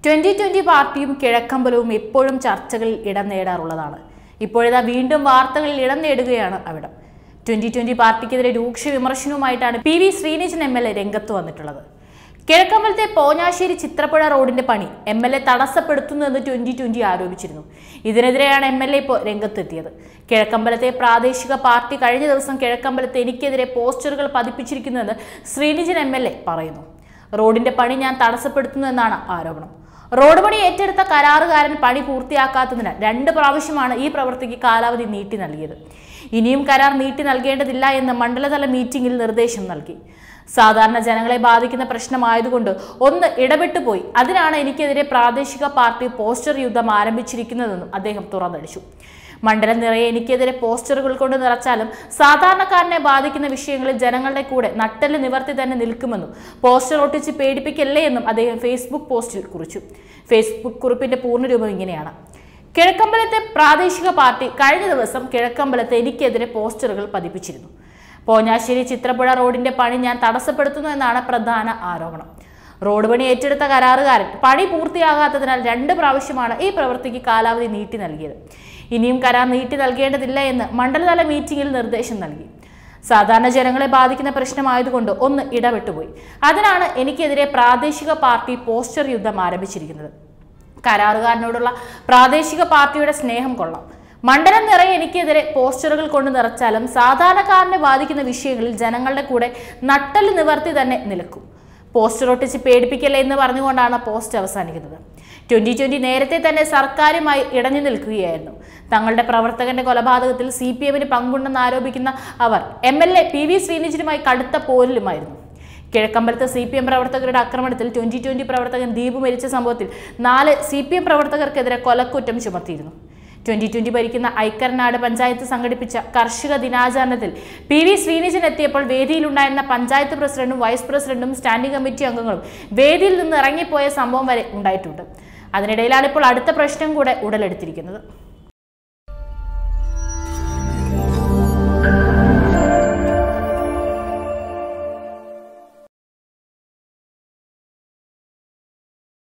twenty twenty പാർട്ടിയും കിഴക്കമ്പലവും എപ്പോഴും ചർച്ചകളിൽ ഇടം നേടാറുള്ളതാണ് ഇപ്പോഴിതാ വീണ്ടും വാർത്തകളിൽ ഇടം നേടുകയാണ് അവിടം ട്വന്റി ട്വന്റി പാർട്ടിക്കെതിരെ രൂക്ഷ വിമർശനവുമായിട്ടാണ് P V Sreenijan M L A രംഗത്ത് വന്നിട്ടുള്ളത് കിഴക്കമ്പലത്തെ പോഞ്ഞാശ്ശേരി ചിത്രപ്പുഴ റോഡിന്റെ പണി എം എൽ എ തടസ്സപ്പെടുത്തുന്നുവെന്ന് ട്വന്റി ട്വന്റി ആരോപിച്ചിരുന്നു ഇതിനെതിരെയാണ് എം എൽ എ ഇപ്പോൾ രംഗത്തെത്തിയത് കിഴക്കമ്പലത്തെ പ്രാദേശിക പാർട്ടി കഴിഞ്ഞ ദിവസം കിഴക്കമ്പലത്തെ എനിക്കെതിരെ പോസ്റ്ററുകൾ പതിപ്പിച്ചിരിക്കുന്നുവെന്ന് ശ്രീനിജൻ എം എൽ എ പറയുന്നു റോഡിന്റെ പണി ഞാൻ തടസ്സപ്പെടുത്തുന്നു എന്നാണ് ആരോപണം റോഡ് പണി ഏറ്റെടുത്ത കരാറുകാരൻ പണി പൂർത്തിയാക്കാത്തതിനാൽ രണ്ട് പ്രാവശ്യമാണ് ഈ പ്രവൃത്തിക്ക് കാലാവധി നീട്ടി നൽകിയത് ഇനിയും കരാർ നീട്ടി നൽകേണ്ടതില്ല എന്ന് മണ്ഡലതല മീറ്റിംഗിൽ നിർദ്ദേശം നൽകി സാധാരണ ജനങ്ങളെ ബാധിക്കുന്ന പ്രശ്നമായതുകൊണ്ട് ഒന്ന് ഇടപെട്ടു പോയി അതിനാണ് എനിക്കെതിരെ പ്രാദേശിക പാർട്ടി പോസ്റ്റർ യുദ്ധം ആരംഭിച്ചിരിക്കുന്നതെന്നും അദ്ദേഹം തുറന്നടിച്ചു മണ്ഡലം നിറയെ എനിക്കെതിരെ പോസ്റ്ററുകൾ കൊണ്ട് നിറച്ചാലും സാധാരണക്കാരനെ ബാധിക്കുന്ന വിഷയങ്ങളിൽ ജനങ്ങളുടെ കൂടെ നട്ടെല്ല് നിവർത്തി തന്നെ നിൽക്കുമെന്നും പോസ്റ്റർ ഒട്ടിച്ച് പേടിപ്പിക്കല്ലേ എന്നും അദ്ദേഹം ഫേസ്ബുക്ക് പോസ്റ്റിൽ കുറിച്ചു ഫേസ്ബുക്ക് കുറിപ്പിന്റെ പൂർണ്ണരൂപം ഇങ്ങനെയാണ് കിഴക്കമ്പലത്തെ പ്രാദേശിക പാർട്ടി കഴിഞ്ഞ ദിവസം കിഴക്കമ്പലത്തെ എനിക്കെതിരെ പോസ്റ്ററുകൾ പതിപ്പിച്ചിരുന്നു പോഞ്ഞാശ്ശേരി ചിത്രപ്പുഴ റോഡിന്റെ പണി ഞാൻ തടസ്സപ്പെടുത്തുന്നു എന്നാണ് പ്രധാന ആരോപണം റോഡ് പണി ഏറ്റെടുത്ത കരാറുകാരൻ പണി പൂർത്തിയാകാത്തതിനാൽ രണ്ട് പ്രാവശ്യമാണ് ഈ പ്രവൃത്തിക്ക് കാലാവധി നീട്ടി നൽകിയത് ഇനിയും കരാർ നീട്ടി നൽകേണ്ടതില്ല എന്ന് മണ്ഡലതല മീറ്റിംഗിൽ നിർദ്ദേശം നൽകി സാധാരണ ജനങ്ങളെ ബാധിക്കുന്ന പ്രശ്നമായതുകൊണ്ട് ഒന്ന് ഇടപെട്ടുപോയി അതിനാണ് എനിക്കെതിരെ പ്രാദേശിക പാർട്ടി പോസ്റ്റർ യുദ്ധം ആരംഭിച്ചിരിക്കുന്നത് കരാറുകാരനോടുള്ള പ്രാദേശിക പാർട്ടിയുടെ സ്നേഹം കൊള്ളാം മണ്ഡലം നിറയെ എനിക്കെതിരെ പോസ്റ്ററുകൾ കൊണ്ട് നിറച്ചാലും സാധാരണക്കാരനെ ബാധിക്കുന്ന വിഷയങ്ങളിൽ ജനങ്ങളുടെ കൂടെ നട്ടല് നിവർത്തി തന്നെ നിൽക്കും പോസ്റ്റർ ഒട്ടിച്ച് പേടിപ്പിക്കല്ലേ എന്ന് പറഞ്ഞുകൊണ്ടാണ് പോസ്റ്റ് അവസാനിക്കുന്നത് ട്വന്റി ട്വന്റി നേരത്തെ തന്നെ സർക്കാരുമായി ഇടഞ്ഞു നിൽക്കുകയായിരുന്നു തങ്ങളുടെ പ്രവർത്തകന്റെ കൊലപാതകത്തിൽ സി പി എമ്മിന് പങ്കുണ്ടെന്ന് ആരോപിക്കുന്ന അവർ M L A P V ശ്രീനിജനുമായി കടുത്ത പോരിലുമായിരുന്നു കിഴക്കമ്പലത്ത് സി പി എം പ്രവർത്തകരുടെ ആക്രമണത്തിൽ ട്വന്റി ട്വന്റി പ്രവർത്തകൻ ദീപു മരിച്ച സംഭവത്തിൽ നാല് സി പി എം പ്രവർത്തകർക്കെതിരെ കൊലക്കുറ്റം ചുമത്തിയിരുന്നു ട്വന്റി ട്വന്റി ഭരിക്കുന്ന ഐക്കരനാട് പഞ്ചായത്ത് സംഘടിപ്പിച്ച കർഷക ദിനാചരണത്തിൽ പി വി ശ്രീനിജൻ എത്തിയപ്പോൾ വേദിയിലുണ്ടായിരുന്ന പഞ്ചായത്ത് പ്രസിഡന്റും വൈസ് പ്രസിഡന്റും സ്റ്റാൻഡിംഗ് കമ്മിറ്റി അംഗങ്ങളും വേദിയിൽ നിന്ന് ഇറങ്ങിപ്പോയ സംഭവം വരെ ഉണ്ടായിട്ടുണ്ട് അതിനിടയിലാണ് ഇപ്പോൾ അടുത്ത പ്രശ്നം കൂടെ ഉടലെടുത്തിരിക്കുന്നത്